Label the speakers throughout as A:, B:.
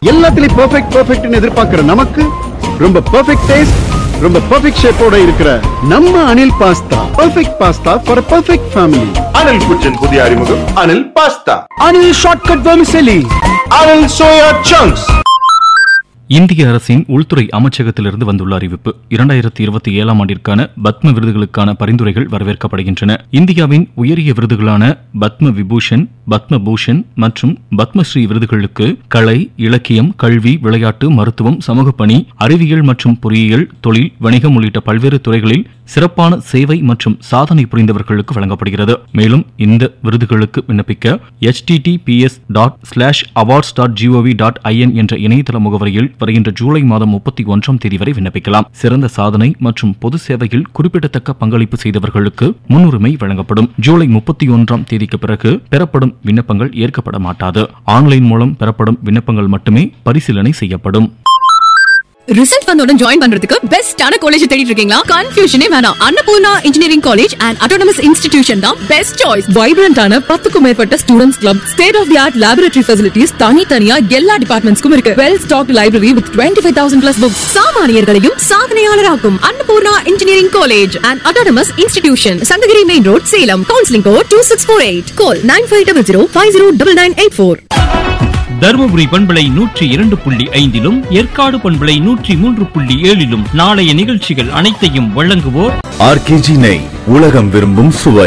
A: எல்லாத்துலயும் பெர்ஃபெக்ட் பெர்ஃபெக்ட்னு எதிர்பார்க்கிற நமக்கு ரொம்ப பெர்ஃபெக்ட் டேஸ்ட் ரொம்ப பெர்ஃபெக்ட் ஷேப்போட இருக்கிற நம்ம Anil pasta perfect pasta for perfect family
B: Anil குச்சின் புதிய அறிமுகம் Anil pasta
A: Anil shortcut vermicelli
B: Anil soya chunks
C: இந்திய அரசின் உள்துறை அமைச்சகத்திலிருந்து வந்துள்ள அறிவிப்பு இரண்டாயிரத்தி இருபத்தி ஏழாம் ஆண்டிற்கான பத்ம விருதுகளுக்கான பரிந்துரைகள் வரவேற்கப்படுகின்றன இந்தியாவின் உயரிய விருதுகளான பத்ம விபூஷன் பத்ம பூஷன் மற்றும் பத்மஸ்ரீ விருதுகளுக்கு கலை இலக்கியம் கல்வி விளையாட்டு மருத்துவம் சமூக பணி அறிவியல் மற்றும் பொறியியல் தொழில் வணிகம் உள்ளிட்ட பல்வேறு துறைகளில் சிறப்பான சேவை மற்றும் சாதனை புரிந்தவர்களுக்கு வழங்கப்படுகிறது மேலும் இந்த விருதுகளுக்கு விண்ணப்பிக்க https dot slash awards dot GOV dot IN என்ற இணையதள முகவரியில் வருகின்ற ஜூலை மாதம் முப்பத்தி ஒன்றாம் தேதி வரை விண்ணப்பிக்கலாம் சிறந்த சாதனை மற்றும் பொது சேவையில் குறிப்பிடத்தக்க பங்களிப்பு செய்தவர்களுக்கு முன்னுரிமை வழங்கப்படும் ஜூலை முப்பத்தி ஒன்றாம் தேதிக்கு பிறகு பெறப்படும் விண்ணப்பங்கள் ஏற்கப்பட மாட்டாது ஆன்லைன் மூலம் பெறப்படும் விண்ணப்பங்கள் மட்டுமே பரிசீலனை செய்யப்படும்
D: ரிசல்ட் வந்தவுடன் ஜாயின் பண்றதுக்கு பெஸ்டான காலேஜ் தேடிட்டு இருக்கீங்களா கன்ஃபியூஷனே வேணாம் Annapoorna engineering college and autonomous institution தான் பெஸ்ட் சாய்ஸ் வைப்ரண்டான பத்துக்கும் மேற்பட்ட students club state of the art laboratory facilities தனித்தனியா எல்லா டிபார்ட்மெண்ட்ஸ்க்கும் இருக்கு well stock library with twenty five thousand plus books சாமானியர்களையும் சாதனையாளராக்கும் Annapoorna engineering college and autonomous institution Sankagiri main road Salem counselling code two six four eight call nine five double zero five zero double nine eight four
E: Dharmapuri பண்பலை நூற்றி இரண்டு புள்ளி ஐந்திலும் ஏற்காடு பண்பலை நூற்றி மூன்று புள்ளி ஏழிலும் நாளைய நிகழ்ச்சிகள் அனைத்தையும் வழங்குவோர்
F: ஆர்கேஜி நெய் உலகம் விரும்பும் சுவை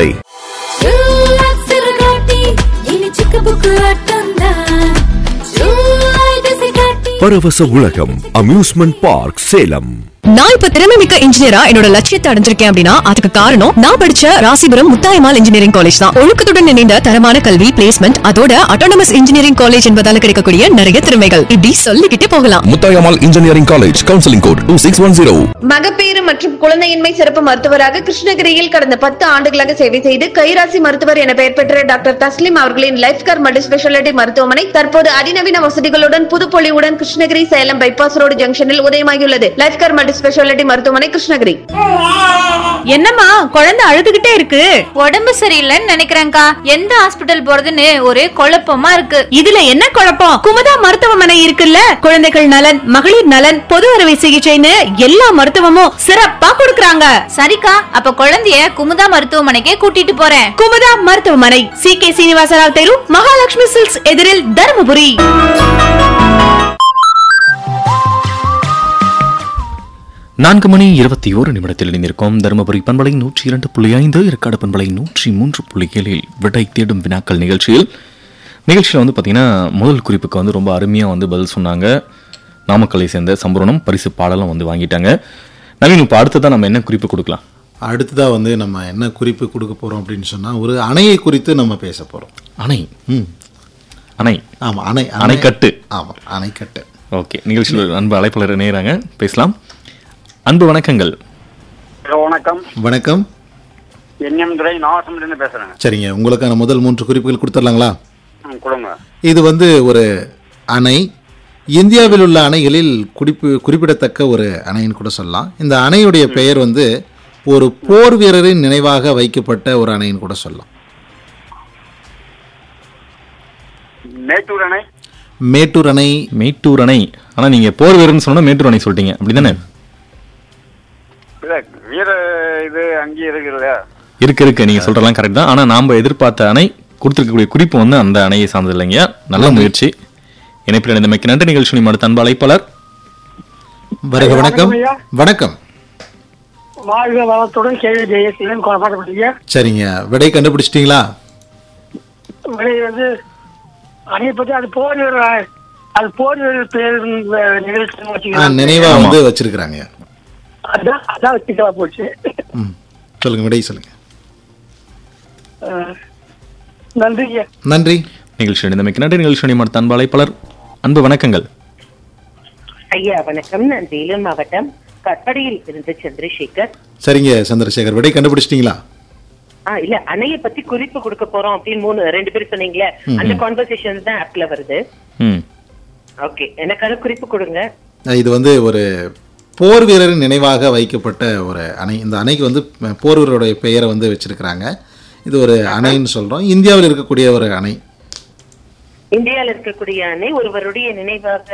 F: பரவச உலகம் அம்யூஸ்மெண்ட் பார்க் சேலம்
D: நான் இப்ப திறமை மிக்க இன்ஜினியரா என்னோட லட்சியத்தை அடைஞ்சிருக்கேன் அப்படின்னா அதுக்கு காரணம் நான் படிச்ச ராசிபுரம் முத்தாயமால் இன்ஜினியரிங் காலேஜ் தான் ஒழுக்கத்துடன் இணைந்த தரமான கல்வி பிளேஸ்மெண்ட் அதோட அட்டானமஸ் இன்ஜினியரிங் காலேஜ் என்பதால கிடைக்கக்கூடிய நிறைய திறமைகள் இப்படி சொல்லிக்கிட்டே போகலாம்
F: Muthayammal engineering college counselling code two six one zero
G: மகப்பேறு மற்றும் குழந்தையின்மை சிறப்பு மருத்துவராக கிருஷ்ணகிரியில் கடந்த பத்து ஆண்டுகளாக சேவை செய்து கைராசி மருத்துவர் என பெயர் பெற்ற டாக்டர் தஸ்லிம் அவர்களின் லைஃப் கார் மல்டி ஸ்பெஷாலிட்டி மருத்துவமனை தற்போது அதிநவீன வசதிகளுடன் புதுப்பொலிவுடன் கிருஷ்ணகிரி சேலம் பைபாஸ் ரோடு ஜங்ஷனில் உதயமாகியுள்ளது லைஃப் கார் மல்டி ஸ்பெஷாலிட்டி மருத்துவமனை கிருஷ்ணகிரி
H: என்னம்மா குழந்தை அழுதுகிட்டே இருக்கு உடம்பு சரியில்லைன்னு நினைக்கிறேன்க்கா எந்த ஹாஸ்பிட்டல் போறதுன்னு ஒரே குழப்பமா இருக்கு இதுல என்ன குழப்பம் குமுதா மருத்துவமனை இருக்குல்ல குழந்தைகள் நலன் மகளிர் நலன் பொது அறுவை சிகிச்சைன்னு எல்லா மருத்துவமும் சிறப்பா கொடுக்கறாங்க சரிக்கா அப்ப குழந்தைய குமுதா மருத்துவமனைக்கே கூட்டிட்டு போறேன் குமுதா மருத்துவமனை சி கே சீனிவாசராவ் தெரு மகாலட்சுமி சில்க்ஸ் எதிரில் தருமபுரி
C: நான்கு மணி இருபத்தி ஓரு நிமிடத்தில் இணைந்திருக்கோம் தருமபுரி பண்பலை நூற்றி இரண்டு புள்ளி ஐந்து ஏற்காடு பண்பலை நூற்றி மூன்று புள்ளி ஏழில் விடை தேடும் வினாக்கள் நிகழ்ச்சியில் நிகழ்ச்சியில் வந்து பார்த்தீங்கன்னா முதல் குறிப்புக்கு வந்து ரொம்ப அருமையாக வந்து பதில் சொன்னாங்க நாமக்கலை சேர்ந்த சம்பூரணம் பரிசு பாடலும் வந்து வாங்கிட்டாங்க நவீன் இப்போ அடுத்ததான் நம்ம என்ன குறிப்பு கொடுக்கலாம்
I: அடுத்ததாக வந்து நம்ம என்ன குறிப்பு கொடுக்க போகிறோம் அப்படின்னு சொன்னால் ஒரு அணையை குறித்து நம்ம பேச போகிறோம்
C: அணை
I: ம்
C: அணை
I: ஆமாம் அணை
C: அணைக்கட்டு.
I: ஆமாம் அணைக்கட்டு
C: ஓகே நிகழ்ச்சியில் ஒரு அன்பு அழைப்பாளர் இணையறாங்க பேசலாம் அன்பு வணக்கங்கள்
J: ஹலோ வணக்கம்
I: வணக்கம்
J: என்எம் துரை நாகசம்பலேருந்து பேசுறேங்க
I: சரிங்க உங்களுக்கான முதல் மூன்று குறிப்புகள் கொடுத்துடலாங்களா
J: ம், கொடுங்க
I: இது வந்து ஒரு அணை இந்தியாவில் உள்ள அணைகளில் குறிப்பு குறிப்பிடத்தக்க ஒரு அணைன்னு கூட சொல்லலாம் இந்த அணையுடைய பெயர் வந்து ஒரு போர் வீரரின் நினைவாக வைக்கப்பட்ட ஒரு அணைன்னு கூட சொல்லலாம்
J: மேட்டூர் அணை
I: மேட்டூர் அணை
C: மேட்டூர் அணை ஆனால் நீங்கள் போர் வீரர்னு சொன்னா மேட்டூர் அணை சொல்லிட்டீங்க அப்படிதானே
J: இல்ல வீர இது அங்கேயே இருக்குல்ல
C: இருக்கு இருக்கு நீங்க சொல்றதெல்லாம் கரெக்ட் தான் ஆனா நாம எதிர்பார்த்த அணை கொடுத்திருக்கக்கூடிய குறிப்பு வந்து அந்த அணையை சார்ந்தது இல்லைங்க நல்ல முயற்சி இணைப்பில் இணைந்தமைக்கு நன்றி நிகழ்ச்சி அடுத்த அன்பு அழைப்பாளர்
I: வருக வணக்கம் வணக்கம்
J: வாழ்க வளத்துடன் கேள்வி ஜெயசீலன் குழப்பாட்டப்பட்டீங்க
I: சரிங்க விடை கண்டுபிடிச்சிட்டீங்களா
J: விலை வந்து அணையை பத்தி அது போர் வீரர் அது போர் வீரர் பேர் நிகழ்ச்சி
I: ஆ,
J: வச்சுக்கலாம்
I: நினைவா வந்து வச்சிருக்கிறாங்க
J: அதான் அதான் வச்சுக்கலாம் போச்சு
I: ம் சொல்லுங்க விடை சொல்லுங்க
J: அஹ், நன்றிங்க
I: நன்றி
C: நிகழ்ச்சி இணைந்தமைக்கு நன்றி நிகழ்ச்சி அடுத்த அன்பு அழைப்பாளர் அன்பு வணக்கங்கள்
K: ஐயா வணக்கம் நான் வேலூர் மாவட்டம் கற்படியில் இருந்து சந்திரசேகர்
I: சரிங்க சந்திரசேகர் விடை கண்டுபிடிச்சிட்டீங்களா
K: ஆ இல்ல அணைய பத்தி குறிப்பு கொடுக்க போறோம் அப்படின்னு மூணு ரெண்டு பேரும் சொன்னீங்களே அந்த கான்வர்சேஷன் தான் ஆப்ல வருது
C: ம்
K: ஓகே எனக்கான குறிப்பு கொடுங்க
I: இது வந்து ஒரு போர் வீரரின் நினைவாக வைக்கப்பட்ட ஒரு அணை இந்த அணைக்கு வந்து போர் வீரருடைய பெயரை வந்து வச்சிருக்கிறாங்க இது ஒரு அணைன்னு சொல்றோம் இந்தியாவில் இருக்கக்கூடிய ஒரு அணை
K: இந்தியாவில் இருக்கக்கூடிய அணை ஒருவருடைய நினைவாக